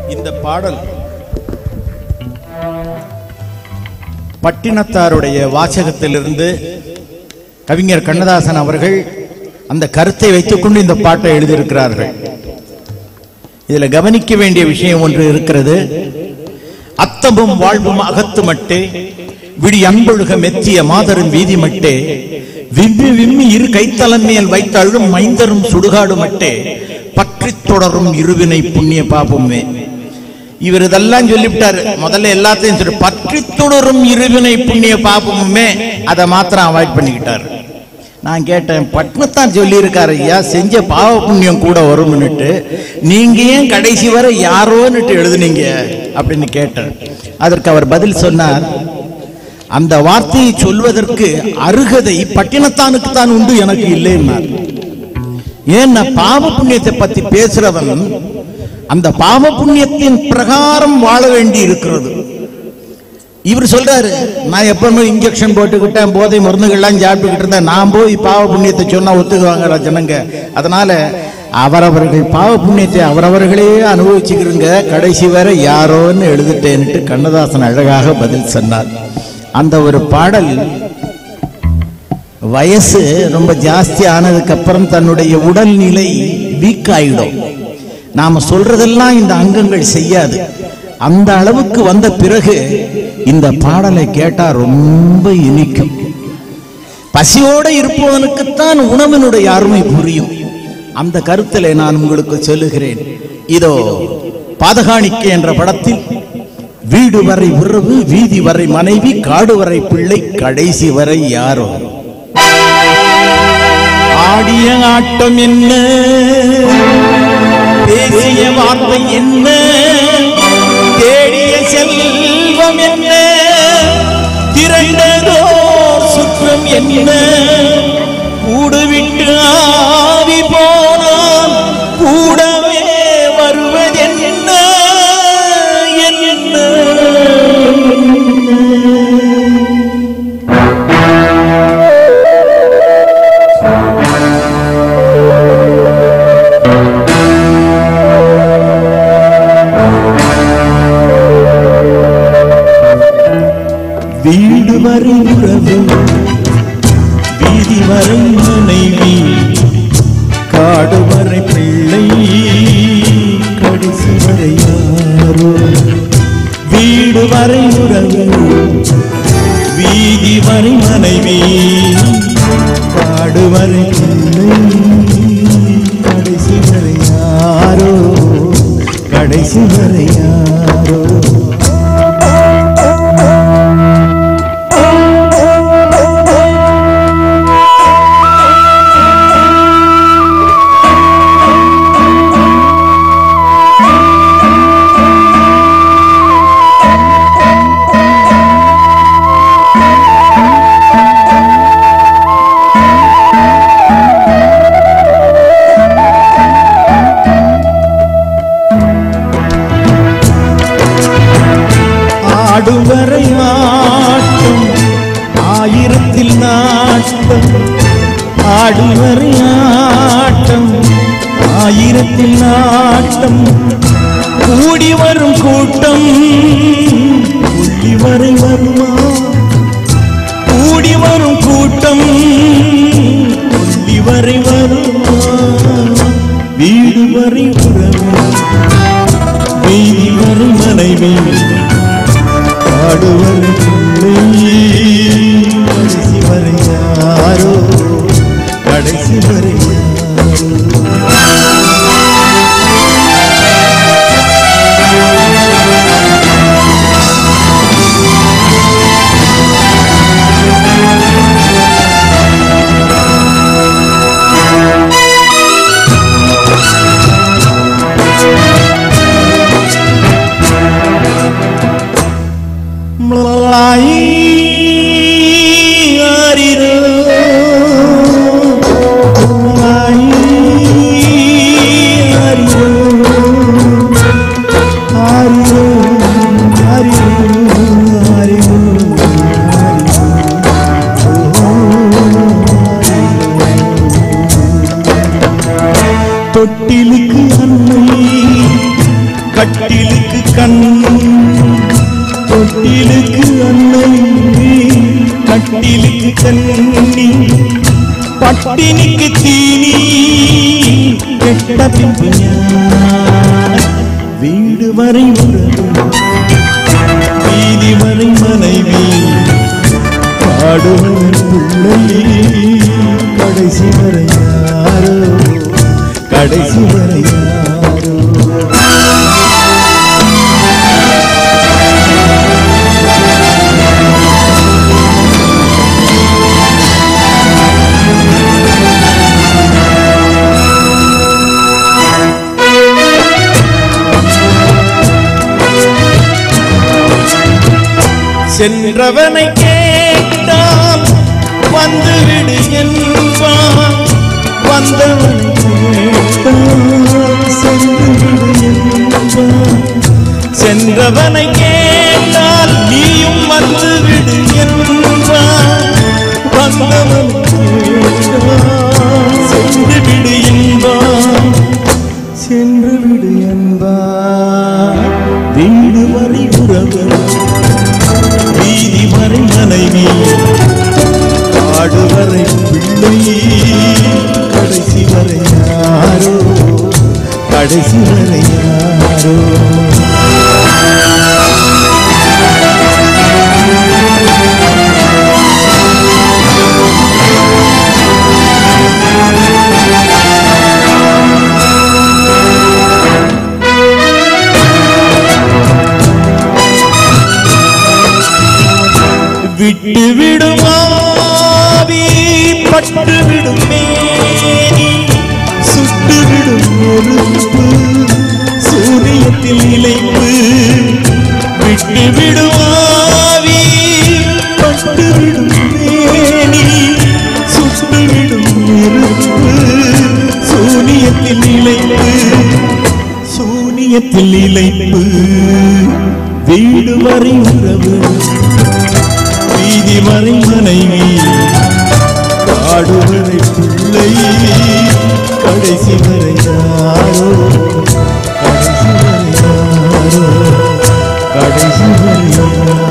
இந்த பாடல் பட்டினத்தாருடைய வாசகத்திலிருந்து கவிஞர் கண்ணதாசன் அவர்கள் அந்த கருத்தை வைத்துக்கொண்டு இந்த பாட்டை எழுதியிருக்கிறார்கள் இதுல கவனிக்க வேண்டிய விஷயம் ஒன்று இருக்கிறது அத்தமும் வாழ்வும் அகத்து மட்டே விடி அன்பொழுக மெத்திய மாதரும் வீதி மட்டே விம்மி விம்மி இரு கைத்தலம் மேல் வைத்தழும் மைந்தரும் சுடுகாடு மட்டே பற்றித் தொடரும் இருவினை புண்ணிய பாபமே இவர் இதெல்லாம் சொல்லிவிட்டாரு முதல்ல எல்லாத்தையும் சொல்லி பற்றி தொடரும் இருவினை புண்ணிய பாபமுமே அதை மாத்திரம் அவாய்ட் பண்ணிக்கிட்டாரு நான் கேட்டேன் பட்னத்தான் சொல்லியிருக்காரு ஐயா செஞ்ச பாவ புண்ணியம் கூட வரும்னுட்டு நீங்க ஏன் கடைசி வரை யாரோன்னுட்டு எழுதுனீங்க அப்படின்னு கேட்டேன் அதற்கு அவர் பதில் சொன்னார் அந்த வார்த்தையை சொல்வதற்கு அருகதை பட்டினத்தானுக்கு தான் உண்டு எனக்கு இல்லைன்னார் ஏன்னா பாவ புண்ணியத்தை பத்தி பேசுறவன் அந்த பாவ புண்ணியத்தின் பிரகாரம் வாழ வேண்டி இருக்கிறது இவர் சொல்றாரு நான் எப்பவுமே இன்ஜெக்ஷன் போட்டுக்கிட்டேன் போதை மருந்துகள்லாம் சாப்பிட்டுக்கிட்டு இருந்தேன் நான் போய் பாவ புண்ணியத்தை சொன்னா ஒத்துக்குவாங்க ஜனங்க அதனால அவரவர்கள் பாவ புண்ணியத்தை அவரவர்களே அனுபவிச்சுக்கிறங்க கடைசி வரை யாரோன்னு எழுதிட்டேன்ட்டு கண்ணதாசன் அழகாக பதில் சொன்னார் அந்த ஒரு பாடல் வயசு ரொம்ப ஜாஸ்தி ஆனதுக்கு அப்புறம் தன்னுடைய உடல்நிலை வீக் ஆயிடும் நாம சொல்றதெல்லாம் இந்த அங்கங்கள் செய்யாது அந்த அளவுக்கு வந்த பிறகு இந்த பாடலை கேட்டா ரொம்ப இனிக்கும் பசியோட இருப்பவனுக்குத்தான் உணவினுடைய அருமை புரியும் அந்த கருத்திலே நான் உங்களுக்கு சொல்லுகிறேன் இதோ பாதகாணிக்க என்ற படத்தில் வீடு வரை உறவு வீதி வரை மனைவி காடு வரை பிள்ளை கடைசி வரை யாரோ ஆடிய ஆட்டம் என்ன பேசிய வார்த்தை என்ன தேடிய செல்வம் என்ன திரண்டதோ சுற்றம் என்ன கூடு விட்டு ஆவி போனால் கூடவே வருவதென்ன என்ன வீடு வரை உறவு வீதி வரை மனைவி காடு வரை பிள்ளை கடைசி வரை யாரோ வீடு வரை உறவு வீதி வரை மனைவி காடு வரை பிள்ளை கடைசி வரை யாரோ கடைசி வரை யாரோ ஆடுவரை ஆட்டம் ஆயிரத்தில் நாட்டம் ஆடுவரை ஆட்டம் ஆயிரத்தில் நாட்டம் கூடி வரும் கூட்டம் புள்ளி வரை வருமா கூடி வரும் கூட்டம் புள்ளி வரை வருமா வீடு வரை உறவு வீதி வரை மனைவி பாடுவர் பிள்ளை கடைசி வரை யாரோ கடைசி வரை யாரோ மலாய் ஆரிரோ கட்டிலுக்கு கண் தொட்டிலுக்கு அன்னை கட்டிலுக்கு கண்ணி பட்டினிக்கு தீனி கெட்ட பின்பு ஞான். வீடு வரை உறவு வீதி வரை மனைவி பாடுவன் பிள்ளை கடைசி வரை யாரோ கடைசி வரை யாரோ சென்றவனை கேட்டால் வந்துவிடு என்பான் வந்தவனை கேட்டால் சென்றுவிடு என்பான் சென்றவனை கேட்டால் நீயும் வந்துவிடு என்பான் வந்தவன் கேட்டால் சென்றுவிடு என்பான் சென்று விடு என்பார் வீடு வரை உறவு வீதி வரை மனைவி காடு வரை பிள்ளை கடைசி வரை யாரோ கடைசி வரை யாரோ விட்டு விடுமாவி பட்டு விடும் மேனி சுட்டு விடும் நெருப்பு சூரியத்தில் இழைப்பு விட்டு விடுமாவி பட்டு விடும் மேனி சுட்டு விடும் நெருப்பு சூரியத்தில் இழைப்பு சூனியத்தில் இழைப்பு வீடு வரை உறவு வீதி வரை மனைவி காடு வரை பிள்ளை கடைசி வரை யாரோ கடைசி வரை யாரோ கடைசி வரை யாரோ